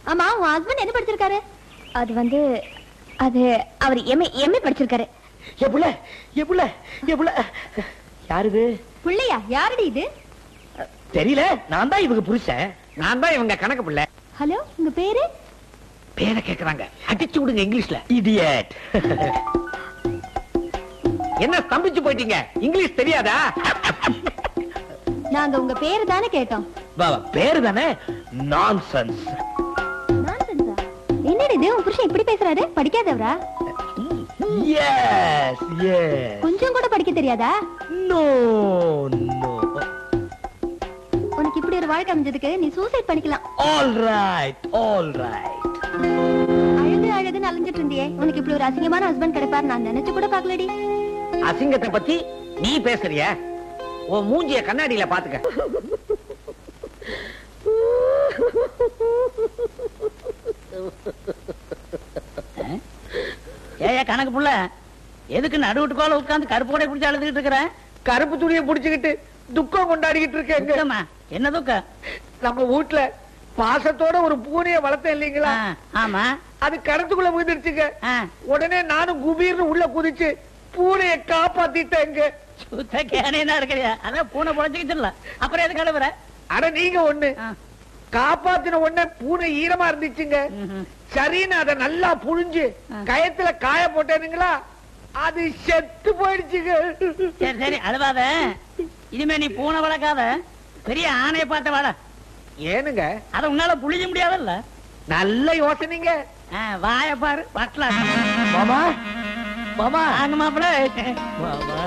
ஆமா உன் ஹஸ்பண்ட் என்ன படிச்சிருக்காரு அது வந்து அது அவர் எம்ஏ எம்ஏ படிச்சிருக்காரு எப்புல எப்புல எப்புல யாரு இது பிள்ளையா யாருடி இது தெரியல நான் தான் இவங்க புருஷன் நான் தான் இவங்க கணக்கு பிள்ளை ஹலோ உங்க பேரு பேரை கேக்குறாங்க அடிச்சு விடுங்க இங்கிலீஷ்ல இடியட் என்ன ஸ்தம்பிச்சு போயிட்டீங்க இங்கிலீஷ் தெரியாதா நாங்க உங்க பேரு தானே கேட்டோம் பாபா பேரு தானே நான்சென்ஸ் Nonsense-ஆ? என்னடி இது உன் புருஷன் இப்படி பேசுறாரு படிக்காதவரா எஸ் எஸ் கொஞ்சம் கூட படிக்க தெரியாதா நோ நோ உனக்கு இப்படி ஒரு வாழ்க்கை அமைஞ்சதுக்கு நீ சூசைட் பண்ணிக்கலாம் ஆல் ரைட் ஆல் ரைட் அழகு அழகுன்னு அலைஞ்சிட்டு இருந்தியே உனக்கு இப்படி ஒரு அசிங்கமான ஹஸ்பண்ட் கிடைப்பாரு நான் நினைச்சு கூட பாக்கலடி அசிங்கத்தை பத்தி நீ பேசுறிய உன் மூஞ்சிய கண்ணாடியில பாத்துக்க ஏயா கணக்கு புள்ள எதுக்கு நடுவுட்டுக்கோல உட்கார்ந்து கருப்பு கூட பிடிச்சி அழுதுகிட்டு இருக்கிற கருப்பு துணியை புடிச்சுக்கிட்டு துக்கம் கொண்டாடிக்கிட்டு இருக்கேங்க துக்கமா? என்ன துக்கம் நம்ம வீட்டுல பாசத்தோட ஒரு பூனைய வளர்த்தேன் இல்லீங்களா ஆ, ஆமா அது கடத்துக்குள்ள விழுந்துருச்சுங்க ஆ, உடனே நானும் குபீர்னு உள்ள குதிச்சு பூனைய காப்பாத்திட்டேங்க சுத்த கேனையா இருக்கிறியா அதான் பூனை பொழைச்சுக்கிச்சுல அப்புறம் எது கழுவுற அட நீங்க ஒண்ணு ஆ, காப்பாத்தின உடனே பூனை ஈரமா இருந்துச்சுங்க ம்ஹும். சரின்னு அத நல்லா புழிஞ்சு ஆ. கயத்துல காய போட்டேனுங்களா அது செத்து போயிடுச்சுங்க சரி சரி அழுவாத இனிமே நீ பூனை வளர்க்காத பெரிய ஆணையை பார்த்த வாழ ஏனுங்க அத உன்னால புளிய முடியாதல்ல நல்ல யோசனைங்க ஆ, வாய பாரு வட்டலாம் மாமா மாமா வாங்க மாப்பிள மாமா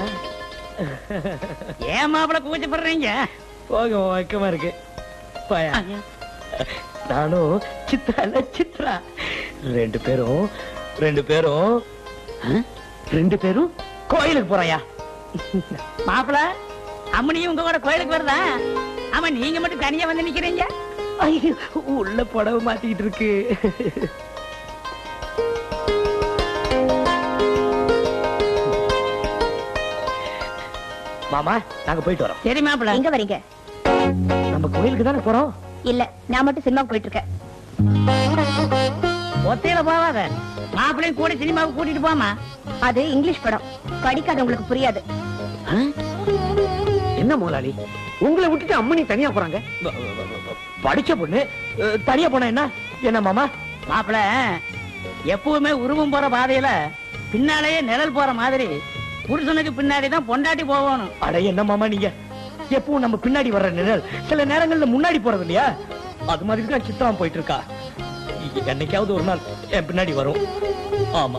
ஏன் மாப்பிள கூச்சப்படுறீங்க போக வைக்கமா இருக்கு பாயா நானும் சித்ரா இல்ல சித்ரா ரெண்டு பேரும் ரெண்டு பேரும் ரெண்டு பேரும் கோயிலுக்கு போறாயா மாப்பிள அம்மனியும் உங்க கூட கோயிலுக்கு வருதா ஆமா நீங்க மட்டும் தனியா வந்து நிக்கிறீங்க ஐயோ, உள்ள புடவை மாட்டிக்கிட்டு இருக்கு மாமா நாங்க போயிட்டு வரோம் சரி மாப்பிள எங்க வரீங்க நம்ம கோயிலுக்கு தானே போறோம் இல்ல நான் மட்டும் சினிமாவுக்கு போயிட்டு இருக்கேன் ஒத்தையில போவாத மாப்பிளையும் கூட சினிமாவுக்கு கூட்டிட்டு போமா அது இங்கிலீஷ் படம் படிக்காதவங்களுக்கு புரியாது என்ன முதலாளி உங்களை விட்டுட்டு அம்மனி தனியா போறாங்க ப- ப- ப- படிச்ச பொண்ணு அஹ், தனியா போனா என்ன என்ன மாமா மாப்பிள எப்பவுமே உருவம் போற பாதையில பின்னாலேயே நிழல் போற மாதிரி புருஷனுக்கு பின்னாடி தான் பொண்டாட்டி போகணும் அட என்ன மாமா நீங்க எப்பவும் நம்ம பின்னாடி வர்ற நிழல் சில நேரங்கள்ல முன்னாடி போறது இல்லையா அது மாதிரி தான் சித்தான் போயிட்டு இருக்கா இ- என்னைக்காவது ஒரு நாள் என் பின்னாடி வரும் ஆமா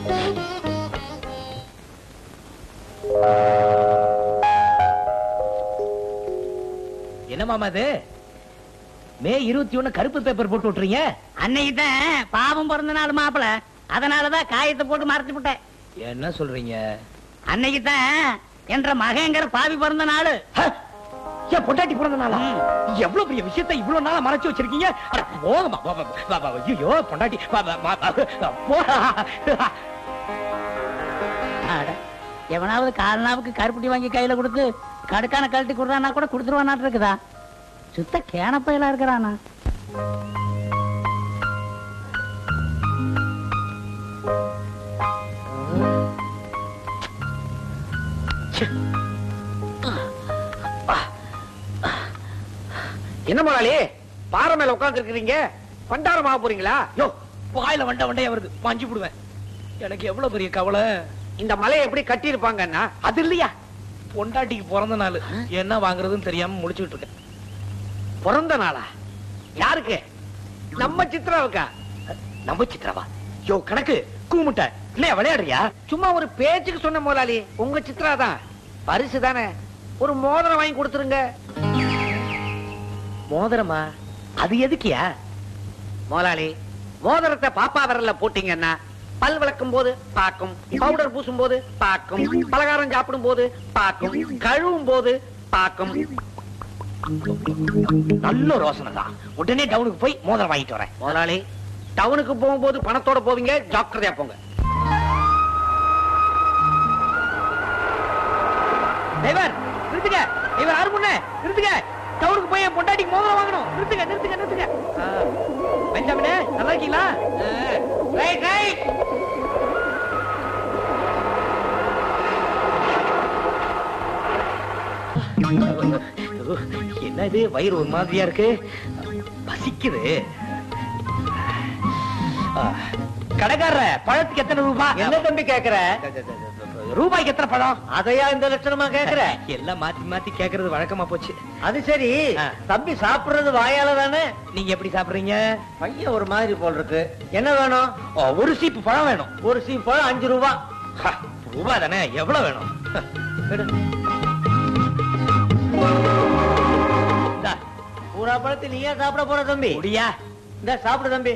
என்ன மாமா இது மே இருபத்தி ஒண்ணு கருப்பு பேப்பர் போட்டு விட்டுறீங்க அன்னைக்கு தான் பாவம் பிறந்த நாள் மாப்பிள அதனாலதான் காயத்தை போட்டு மறைச்சு விட்டேன் என்ன சொல்றீங்க அன்னைக்கு தான் என்ற மகங்கிற பாவி பிறந்த நாள் ஹ? ஏன் பொண்டாட்டி பிறந்த நாளா எவ்வளவு பெரிய விஷயத்தை இவ்வளவு நாளா மறைச்சு வச்சிருக்கீங்க அட, போங்கம்மா, போ, போ, போ, போ, ஐயோ பொண்டாட்டி போ, போ, போ, போ. அட, எவனாவது கால்னாவுக்கு கருப்பட்டி வாங்கி கையில கொடுத்து கடுக்கான கழட்டி கொடுறானா கூட கொடுத்துருவானாட்டு இருக்குதா சுத்த கேனப்பையில இருக்கிறானா என்ன முதலாளி பாறை மேல உட்கார்ந்து இருக்கிறீங்க பண்டாரம் ஆக போறீங்களா யோ வாயில வண்ட வண்டையா வருது பாஞ்சு விடுவேன் எனக்கு எவ்வளவு பெரிய கவலை இந்த மலையை எப்படி கட்டி இருப்பாங்கன்னா அது இல்லையா பொண்டாட்டிக்கு பிறந்த நாள் என்ன வாங்குறதுன்னு தெரியாம முடிச்சுட்டு இருக்கேன் பிறந்த நாளா யாருக்கு நம்ம சித்ராவுக்கா நம்ம சித்ராவா யோ கணக்கு கூமுட்ட இல்லையா விளையாடுறியா சும்மா ஒரு பேச்சுக்கு சொன்ன முதலாளி உங்க சித்ரா தான் பரிசு தானே ஒரு மோதிரம் வாங்கி கொடுத்துருங்க மோதிரமா அது எதுக்கியா முதலாளி மோதிரத்தை பாப்பா விரல்ல போட்டீங்கன்னா பல் விளக்கும் போது பாக்கும் பவுடர் பூசும் போது பாக்கும் பலகாரம் சாப்பிடும் போது பாக்கும் கழுவும் போது பாக்கும் நல்ல ரோசனை தான் உடனே டவுனுக்கு போய் மோதிரம் வாங்கிட்டு வரேன் முதலாளி டவுனுக்கு போகும்போது பணத்தோட போவீங்க ஜாக்கிரதையா போங்க டிரைவர் நிறுத்துங்க டிரைவர் ஆறு முன்ன நிறுத்துங்க டவுனுக்கு போய் என் பொண்டாட்டிக்கு மோதிரம் வாங்கணும் நிறுத்துங்க நிறுத்துங்க நிறுத்துங்க ஆ, பெஞ்சமினே பாத்தீங்களா ரைட் ரைட் என்ன இது வயிறு ஒரு மாதிரியா இருக்கு பசிக்குது ஆ, கடைக்காரர பழத்துக்கு எத்தனை ரூபாய் என்ன தம்பி கேக்குற ரூபாய்க்கு எத்தனை பழம் அதையா இந்த லட்சணமா கேக்குற எல்லாம் மாத்தி மாத்தி கேக்குறது வழக்கமா போச்சு அது சரி ஆ. தம்பி சாப்பிடுறது வாயால தானே நீங்க எப்படி சாப்பிடுறீங்க பையன் ஒரு மாதிரி போல் இருக்கு என்ன வேணும் ஓ, ஒரு சீப்பு பழம் வேணும் ஒரு சீப் பழம் அஞ்சு ரூபா ஹ, ரூபாய் தானே எவ்வளவு வேணும் ஹ, எடு. இந்தா, பூரா பழத்தை நீயா சாப்பிட போற தம்பி முடியா இந்த சாப்பிடு தம்பி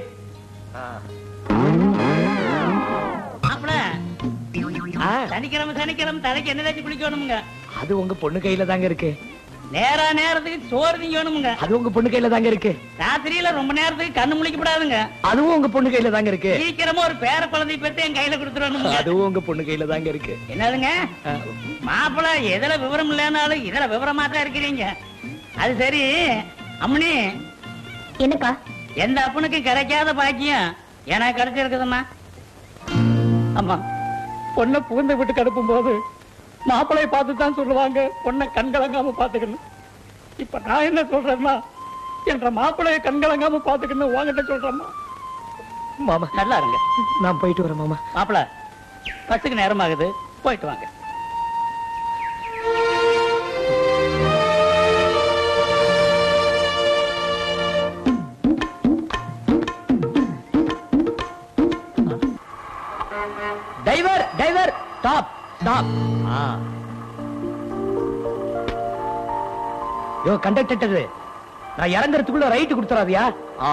மாப்பிள ஆ, சனிக்கிழமை சனிக்கிழமை தலைக்கு என்ன தேய்ச்சி குளிக்கணுமுங்க அது உங்க பொண்ணு கையில தாங்க இருக்கு நேரா நேரத்துக்கு சோறு திங்கணுமுங்க அது உங்க பொண்ணு கையில தாங்க இருக்கு ராத்திரியில ரொம்ப நேரத்துக்கு கண்ணு முழிக்கப்படாதுங்க அதுவும் உங்க பொண்ணு கையில தாங்க இருக்கு சீக்கிரமா ஒரு பேர குழந்தை பெற்று என் கையில கொடுத்துடணுங்க அதுவும் உங்க பொண்ணு கையில தாங்க இருக்கு என்னதுங்க ஆ, மாப்பிள எதுல விவரம் இல்லைனாலும் இதுல விவரமா தான் இருக்கிறீங்க அது சரி அம்மனி என்னப்பா எந்த அப்பனுக்கு கிடைக்காத பாக்கியம் எனக்கு கிடைச்சிருக்குதும்மா ஆமா பொண்ணை புகுந்த வீட்டுக்கு அனுப்பும் போது மாப்பிளைய பார்த்து தான் சொல்லுவாங்க பொண்ணை கண்கலங்காம பாத்துக்கணும் இப்ப நான் என்ன சொல்றேன்னா என்ற மாப்பிளைய கண்கலங்காம பாத்துக்கணும் உங்ககிட்ட சொல்றேம்மா மாமா நல்லா இருங்க நான் போயிட்டு வரேன் மாமா மாப்பிள பஸ்ஸுக்கு நேரம் ஆகுது போயிட்டு வாங்க டைவர் டைவர் ஸ்டாப் ஸ்டாப் யோ கண்டக்டர் நான் இறங்குறதுக்குள்ள ரைட் கொடுத்துறாதியா ஆ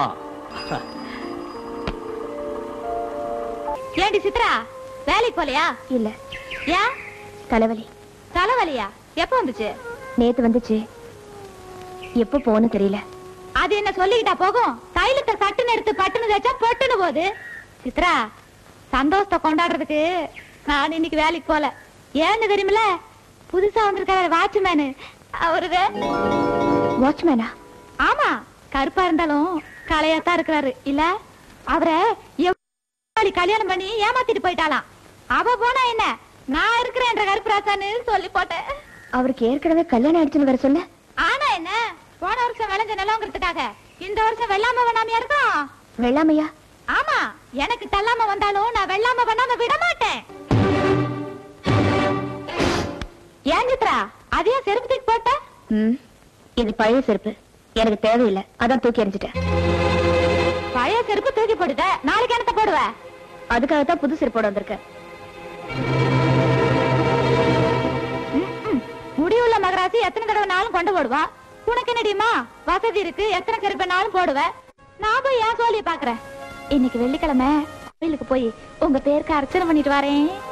ஏண்டி சித்ரா வேலைக்கு போலையா இல்ல ஏன் தலைவலி தலைவலியா எப்ப வந்துச்சு நேத்து வந்துச்சு எப்ப போன்னு தெரியல அது என்ன சொல்லிக்கிட்டா போகும் தைலத்தை சட்டுன்னு எடுத்து பட்டுன்னு வச்சா பொட்டுன்னு போகுது சித்ரா சந்தோஷத்தை கொண்டாடுறதுக்கு நான் இன்னைக்கு வேலைக்கு போல ஏன்னு தெரியுமில புதுசா வந்திருக்காரு வாட்ச்மேனு அவரு வாட்ச்மேனா ஆமா கருப்பா இருந்தாலும் கலையாத்தான் இருக்கிறாரு இல்ல அவரை எவ்வளவு கல்யாணம் பண்ணி ஏமாத்திட்டு போயிட்டாளாம் அவ போனா என்ன நான் இருக்கிறேன்ற கருப்பராசான்னு சொல்லி போட்டேன் அவருக்கு ஏற்கனவே கல்யாணம் ஆயிடுச்சுன்னு வேற சொல்ல ஆனா என்ன போன வருஷம் விளைஞ்ச நிலங்கிறதுக்காக இந்த வருஷம் வெள்ளாம வேணாமையா இருக்கும் வெள்ளாமையா ஆமா எனக்கு தள்ளாம வந்தாலும் நான் வெள்ளாம பண்ணாம விட மாட்டேன் ஏன் சித்ரா அதையும் செருப்பு தூக்கி போட்ட இது பழைய செருப்பு எனக்கு தேவையில்லை அதான் தூக்கி எறிஞ்சிட்டேன் பழைய செருப்பு தூக்கி போடுத நாளைக்கு என்னத்த போடுவ அதுக்காகத்தான் புது செருப்போட வந்திருக்க முடிவுள்ள மகராசி எத்தனை தடவை நாளும் கொண்டு போடுவா உனக்கு என்னடிமா வசதி இருக்கு எத்தனை செருப்புனாலும் போடுவ நான் போய் ஏன் சோழிய பாக்குறேன் இன்னைக்கு வெள்ளிக்கிழமை கோயிலுக்கு போய் உங்க பேருக்கு அர்ச்சனை பண்ணிட்டு வரேன்